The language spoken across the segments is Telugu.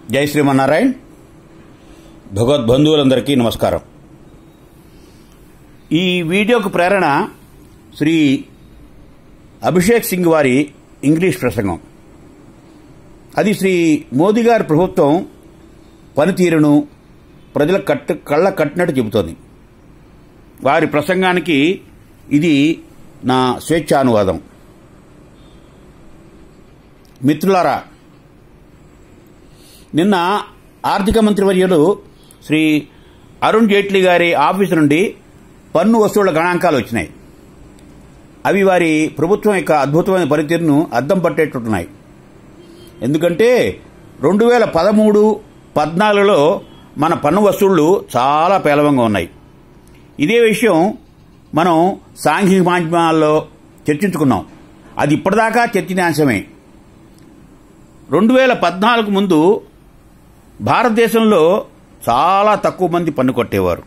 జై శ్రీమన్నారాయణ్ భగవద్బంధువులందరికీ నమస్కారం ఈ వీడియోకు ప్రేరణ శ్రీ అభిషేక్ సింగ్ వారి ఇంగ్లీష్ ప్రసంగం అది శ్రీ మోదీ గారి ప్రభుత్వం పనితీరును ప్రజల కట్టు కళ్ళ కట్టినట్టు చెబుతోంది వారి ప్రసంగానికి ఇది నా స్వేచ్ఛానువాదం మిత్రులారా నిన్న ఆర్థిక మంత్రివర్యులు శ్రీ అరుణ్ జైట్లీ గారి ఆఫీసు నుండి పన్ను వసూళ్ల గణాంకాలు వచ్చినాయి అవి వారి ప్రభుత్వం యొక్క అద్భుతమైన పనితీరును అద్దం పట్టేట్టున్నాయి ఎందుకంటే రెండు వేల పదమూడు పద్నాలుగులో మన పన్ను వసూళ్లు చాలా పేలవంగా ఉన్నాయి ఇదే విషయం మనం సాంఘిక మాధ్యమాల్లో చర్చించుకున్నాం అది ఇప్పటిదాకా చర్చనీయాంశమే రెండు వేల పద్నాలుగు ముందు భారతదేశంలో చాలా తక్కువ మంది పన్ను కట్టేవారు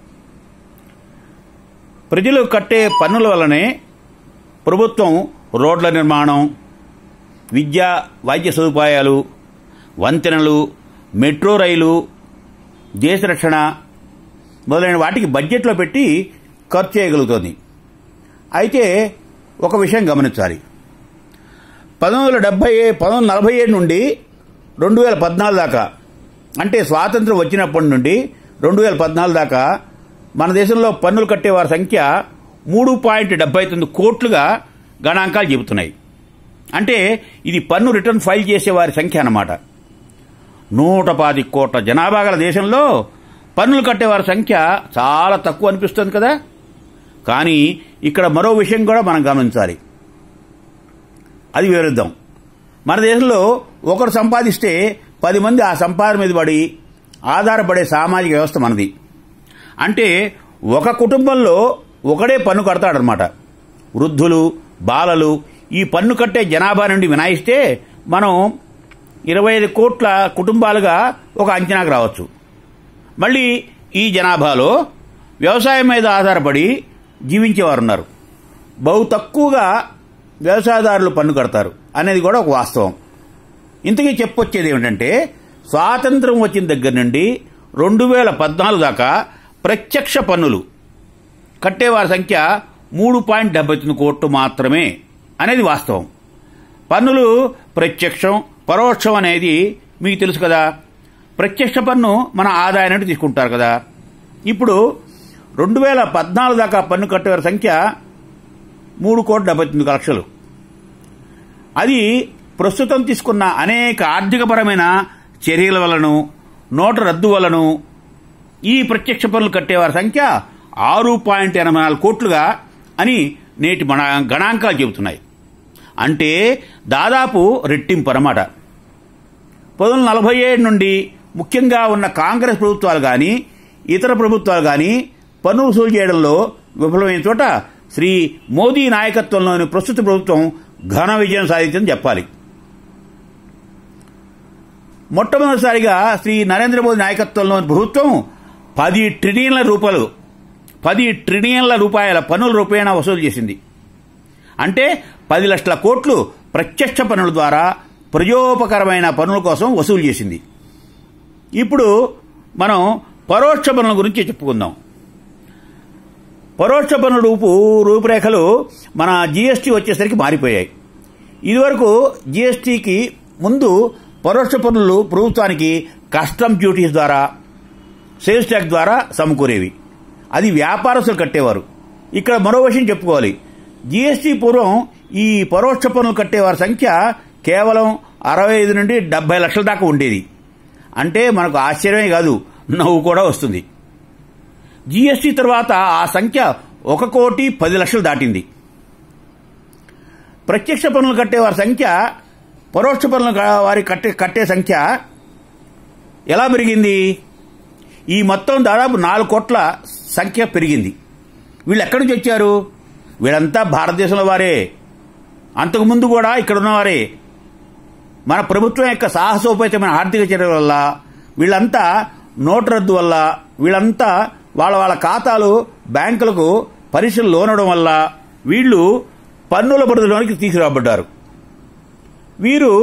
ప్రజలు కట్టే పన్నుల వల్లనే ప్రభుత్వం రోడ్ల నిర్మాణం విద్య వైద్య సదుపాయాలు వంతెనలు మెట్రో రైలు దేశ రక్షణ మొదలైన వాటికి బడ్జెట్లో పెట్టి ఖర్చు చేయగలుగుతోంది అయితే ఒక విషయం గమనించాలి పంతొమ్మిది వందల డెబ్బై పంతొమ్మిది వందల నలభై ఏడు నుండి రెండు వేల పద్నాలుగు దాకా అంటే స్వాతంత్రం వచ్చినప్పటి నుండి రెండు వేల పద్నాలుగు దాకా మన దేశంలో పన్నులు కట్టేవారి సంఖ్య మూడు పాయింట్ డెబ్బై తొమ్మిది కోట్లుగా గణాంకాలు చెబుతున్నాయి అంటే ఇది పన్ను రిటర్న్ ఫైల్ చేసే వారి సంఖ్య అన్నమాట నూట పాతి కోట్ల జనాభా గల దేశంలో పన్నులు కట్టేవారి సంఖ్య చాలా తక్కువ అనిపిస్తుంది కదా కానీ ఇక్కడ మరో విషయం కూడా మనం గమనించాలి అది విరుద్ధం మన దేశంలో ఒకరు సంపాదిస్తే పది మంది ఆ సంపాదన మీద పడి ఆధారపడే సామాజిక వ్యవస్థ మనది అంటే ఒక కుటుంబంలో ఒకడే పన్ను కడతాడనమాట వృద్ధులు బాలలు ఈ పన్ను కట్టే జనాభా నుండి వినాయిస్తే మనం ఇరవై ఐదు కోట్ల కుటుంబాలుగా ఒక అంచనాకు రావచ్చు మళ్ళీ ఈ జనాభాలో వ్యవసాయం మీద ఆధారపడి జీవించేవారు ఉన్నారు బహు తక్కువగా వ్యవసాయదారులు పన్ను కడతారు అనేది కూడా ఒక వాస్తవం ఇంతకీ చెప్పొచ్చేది ఏమిటంటే స్వాతంత్రం వచ్చిన దగ్గర నుండి రెండు వేల పద్నాలుగు దాకా ప్రత్యక్ష పన్నులు కట్టేవారి సంఖ్య మూడు పాయింట్ డెబ్బై తొమ్మిది కోట్లు మాత్రమే అనేది వాస్తవం పన్నులు ప్రత్యక్షం పరోక్షం అనేది మీకు తెలుసు కదా ప్రత్యక్ష పన్ను మన ఆదాయం నుండి తీసుకుంటారు కదా ఇప్పుడు రెండు వేల పద్నాలుగు దాకా పన్ను కట్టేవారి సంఖ్య మూడు కోట్ల డెబ్బై తొమ్మిది లక్షలు అది ప్రస్తుతం తీసుకున్న అనేక ఆర్థికపరమైన చర్యల వలను నోటు రద్దు వలను ఈ ప్రత్యక్ష పన్నులు కట్టేవారి సంఖ్య ఆరు పాయింట్ ఎనభై నాలుగు కోట్లుగా అని నేటి మన గణాంకాలు చెబుతున్నాయి అంటే దాదాపు రెట్టింపు అన్నమాట పంతొమ్మిది నలభై ఏడు నుండి ముఖ్యంగా ఉన్న కాంగ్రెస్ ప్రభుత్వాలు కానీ ఇతర ప్రభుత్వాలు కానీ పన్ను వసూలు చేయడంలో విఫలమైన చోట శ్రీ మోదీ నాయకత్వంలోని ప్రస్తుత ప్రభుత్వం ఘన విజయం సాధించిందని చెప్పాలి మొట్టమొదటిసారిగా శ్రీ నరేంద్ర మోదీ నాయకత్వంలోని ప్రభుత్వం పది ట్రిలియన్ల రూపాయలు పది ట్రిలియన్ల రూపాయల పన్నుల రూపేణా వసూలు చేసింది అంటే పది లక్షల కోట్లు ప్రత్యక్ష పన్నుల ద్వారా ప్రజోపకరమైన పన్నుల కోసం వసూలు చేసింది ఇప్పుడు మనం పరోక్ష పన్నుల గురించి చెప్పుకుందాం పరోక్ష పన్నుల రూపు రూపురేఖలు మన జీఎస్టీ వచ్చేసరికి మారిపోయాయి ఇదివరకు జీఎస్టీకి ముందు పరోక్ష పన్నులు ప్రభుత్వానికి కస్టమ్ డ్యూటీస్ ద్వారా సేల్స్ ట్యాక్స్ ద్వారా సమకూరేవి అది వ్యాపారస్తులు కట్టేవారు ఇక్కడ మరో విషయం చెప్పుకోవాలి జీఎస్టీ పూర్వం ఈ పరోక్ష పన్నులు కట్టేవారి సంఖ్య కేవలం అరవై ఐదు నుండి డెబ్బై లక్షల దాకా ఉండేది అంటే మనకు ఆశ్చర్యమే కాదు నవ్వు కూడా వస్తుంది జీఎస్టీ తర్వాత ఆ సంఖ్య ఒక కోటి పది లక్షలు దాటింది ప్రత్యక్ష పన్నులు కట్టేవారి సంఖ్య పరోక్ష పన్నులు వారి కట్టే కట్టే సంఖ్య ఎలా పెరిగింది ఈ మొత్తం దాదాపు నాలుగు కోట్ల సంఖ్య పెరిగింది వీళ్ళు ఎక్కడి నుంచి వచ్చారు వీళ్ళంతా భారతదేశంలో వారే అంతకుముందు కూడా ఇక్కడ ఉన్నవారే మన ప్రభుత్వం యొక్క సాహసోపేతమైన ఆర్థిక చర్యల వల్ల వీళ్ళంతా నోటు రద్దు వల్ల వీళ్ళంతా వాళ్ళ వాళ్ళ ఖాతాలు బ్యాంకులకు పరీక్షలు లోనడం వల్ల వీళ్ళు పన్నుల పరిధిలోనికి తీసుకురాబడ్డారు వీరు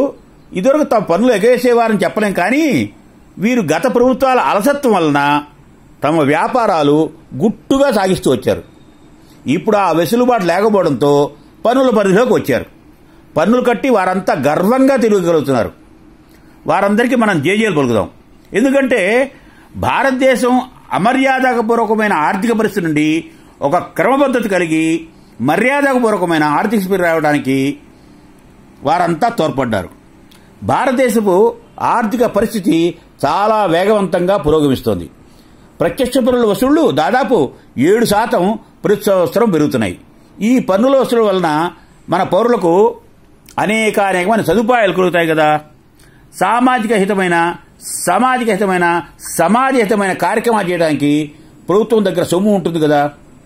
ఇదివరకు తమ పనులు ఎగవేసేవారని చెప్పలేం కానీ వీరు గత ప్రభుత్వాల అలసత్వం వలన తమ వ్యాపారాలు గుట్టుగా సాగిస్తూ వచ్చారు ఇప్పుడు ఆ వెసులుబాటు లేకపోవడంతో పన్నుల పరిధిలోకి వచ్చారు పన్నులు కట్టి వారంతా గర్వంగా తిరగగలుగుతున్నారు వారందరికీ మనం జేజేలు పలుకుదాం ఎందుకంటే భారతదేశం అమర్యాదపూర్వకమైన ఆర్థిక పరిస్థితి నుండి ఒక క్రమపద్ధతి కలిగి మర్యాదపూర్వకమైన ఆర్థిక స్థితి రావడానికి వారంతా తోడ్పడ్డారు భారతదేశపు ఆర్థిక పరిస్థితి చాలా వేగవంతంగా పురోగమిస్తోంది ప్రత్యక్ష పన్నుల వసూళ్లు దాదాపు ఏడు శాతం ప్రతి సంవత్సరం పెరుగుతున్నాయి ఈ పన్నుల వసూలు వలన మన పౌరులకు అనేక అనేకమైన సదుపాయాలు కలుగుతాయి కదా సామాజిక హితమైన సామాజిక హితమైన సమాజ హితమైన కార్యక్రమాలు చేయడానికి ప్రభుత్వం దగ్గర సొమ్ము ఉంటుంది కదా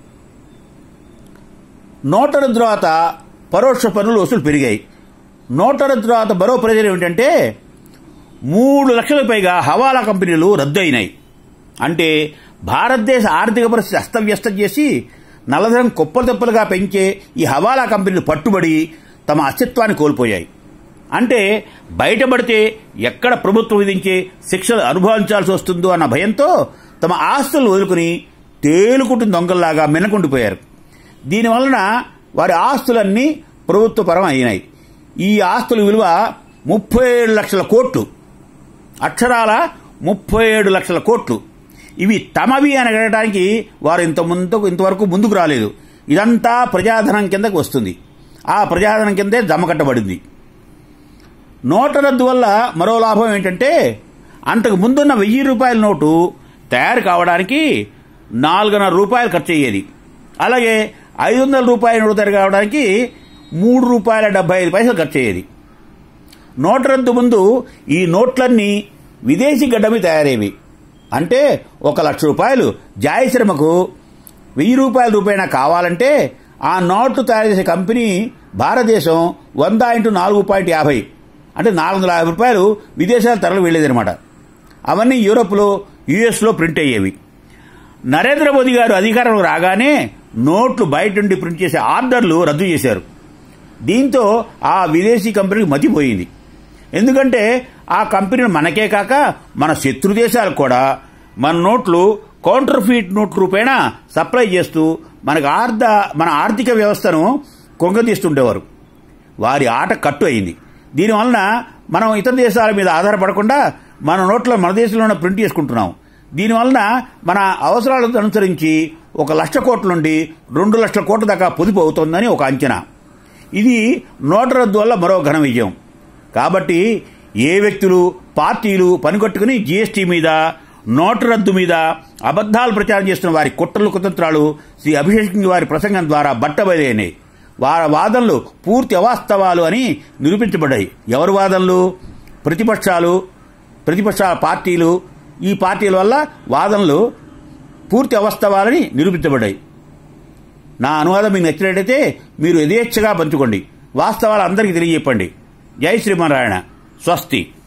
నోటల తర్వాత పరోక్ష పన్నులు వసూలు పెరిగాయి నోటల తర్వాత మరో ప్రయోజనం ఏమిటంటే మూడు లక్షలకు పైగా హవాలా కంపెనీలు రద్దు అయినాయి అంటే భారతదేశ ఆర్థిక పరిస్థితి అస్తవ్యస్తం చేసి నల్లధనం కుప్పలు తెప్పలుగా పెంచే ఈ హవాలా కంపెనీలు పట్టుబడి తమ అస్తిత్వాన్ని కోల్పోయాయి అంటే బయటపడితే ఎక్కడ ప్రభుత్వం విధించే శిక్షలు అనుభవించాల్సి వస్తుందో అన్న భయంతో తమ ఆస్తులు వదులుకుని తేలుకుంటున్న దొంగల్లాగా మినకుండిపోయారు దీనివలన వారి ఆస్తులన్నీ ప్రభుత్వపరం అయినాయి ఈ ఆస్తుల విలువ ముప్పై ఏడు లక్షల కోట్లు అక్షరాల ముప్పై ఏడు లక్షల కోట్లు ఇవి తమవి అని అడగడానికి వారు ఇంత ముందు ఇంతవరకు ముందుకు రాలేదు ఇదంతా ప్రజాధనం కిందకు వస్తుంది ఆ ప్రజాధనం కిందే జమ కట్టబడింది నోట్ల రద్దు వల్ల మరో లాభం ఏంటంటే అంతకు ముందున్న వెయ్యి రూపాయల నోటు తయారు కావడానికి నాలుగున్నర రూపాయలు ఖర్చు అయ్యేది అలాగే ఐదు వందల రూపాయల నోటు తయారు కావడానికి మూడు రూపాయల డెబ్బై ఐదు పైసలు ఖర్చు అయ్యేది నోటు రద్దు ముందు ఈ నోట్లన్నీ విదేశీ గడ్డమి తయారయ్యేవి అంటే ఒక లక్ష రూపాయలు జాయశ్రమకు వెయ్యి రూపాయల రూపాయన కావాలంటే ఆ నోట్లు తయారు చేసే కంపెనీ భారతదేశం వంద ఇంటూ నాలుగు పాయింట్ యాభై అంటే నాలుగు వందల యాభై రూపాయలు విదేశాల తరలి వెళ్లేదనమాట అవన్నీ యూరోప్లో యుఎస్లో ప్రింట్ అయ్యేవి నరేంద్ర మోదీ గారు అధికారంలో రాగానే నోట్లు బయట నుండి ప్రింట్ చేసే ఆర్డర్లు రద్దు చేశారు దీంతో ఆ విదేశీ కంపెనీకి మతిపోయింది ఎందుకంటే ఆ కంపెనీలు మనకే కాక మన శత్రు దేశాలకు కూడా మన నోట్లు కౌంటర్ ఫీట్ నోట్ రూపేణా సప్లై చేస్తూ మనకు ఆర్థ మన ఆర్థిక వ్యవస్థను కొంగతీస్తుండేవారు వారి ఆట కట్టు అయింది దీనివలన మనం ఇతర దేశాల మీద ఆధారపడకుండా మన నోట్లో మన దేశంలోనే ప్రింట్ చేసుకుంటున్నాం దీనివలన మన అవసరాలను అనుసరించి ఒక లక్ష కోట్ల నుండి రెండు లక్షల కోట్ల దాకా పొదుపు అవుతోందని ఒక అంచనా ఇది నోటు రద్దు వల్ల మరో ఘన విజయం కాబట్టి ఏ వ్యక్తులు పార్టీలు పనికొట్టుకుని జీఎస్టీ మీద నోటు రద్దు మీద అబద్దాలు ప్రచారం చేస్తున్న వారి కుట్రలు కుతంత్రాలు శ్రీ అభిషేక్ వారి ప్రసంగం ద్వారా బట్టబయలైనాయి వారి వాదనలు పూర్తి అవాస్తవాలు అని నిరూపించబడ్డాయి ఎవరి వాదనలు ప్రతిపక్షాలు ప్రతిపక్ష పార్టీలు ఈ పార్టీల వల్ల వాదనలు పూర్తి అవాస్తవాలని నిరూపించబడ్డాయి నా అనువాదం మీకు నచ్చినట్టయితే మీరు యథేచ్ఛగా పంచుకోండి వాస్తవాలు అందరికీ తెలియజెప్పండి జై శ్రీమన్నారాయణ స్వస్తి